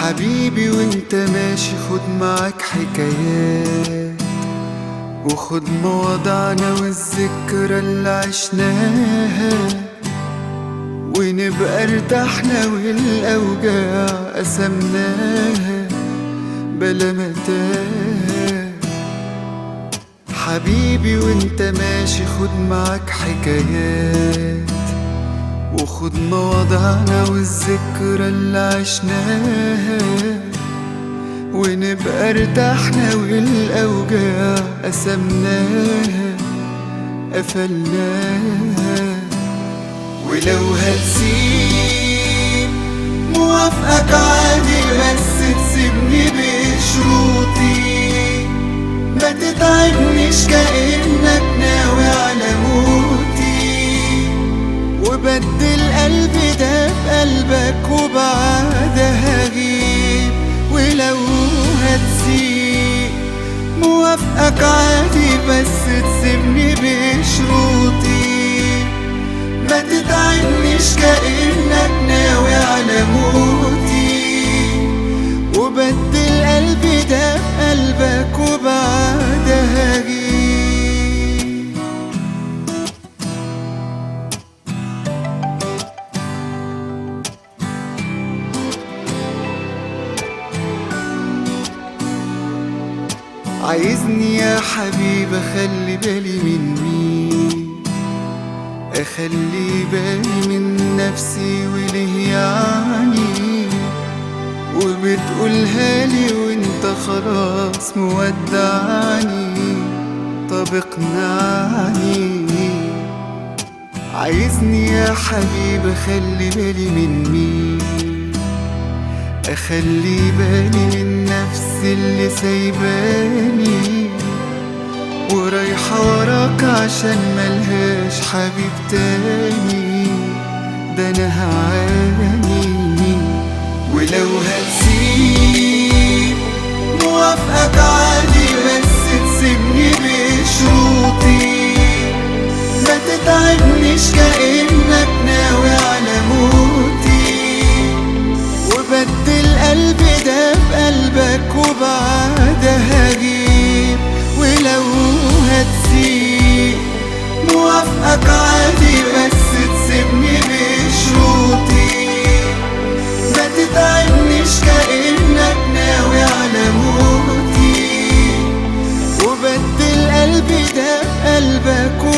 حبيبي وانت ماشي خد معاك حكايات وخد مواضعنا والذكرى اللي عشناها ونبقى ارتحنا والاوجاع قسمناها بلا متاهه حبيبي وانت ماشي خد معاك حكايات وخد مواضعنا والذكرى اللي عشناها ونبقى ارتحنا والاوجاع قسمناها قفلناها ولو هتسيب موافقك عادي بس تسيبني بشروطي ما تتعبنيش كأنك ناوي على موتي وبدل قلبي ده بقلبك وبعدها هجيب ولو هتسيب موافقك عادي بس تسيبني بشروطي ما تتعبنيش كأنك ناوي على موتي وبدل قلبي ده بقلبك وبعدها هجيب عايزني يا حبيب اخلي بالي من مين اخلي بالي من نفسي وليه يعني وبتقولها لي وانت خلاص مودعني طب اقنعني عايزني يا حبيب اخلي بالي من مين اخلي بالي من نفسي اللي سايباني ورايحة وراك عشان ملهاش حبيب تاني ده انا هعاني ولو هتسيب موافقك عادي بس تسيبني بشروطي ما تتعبنيش كأنك ناوي على موتي وبدل قلبي ده بقلبك وبعدها هجيب ولو هتسيب موافقك عادي بس تسيبني بشروطي ما تتعبنيش كأنك ناوي على موتي وبدل قلبي ده بقلبك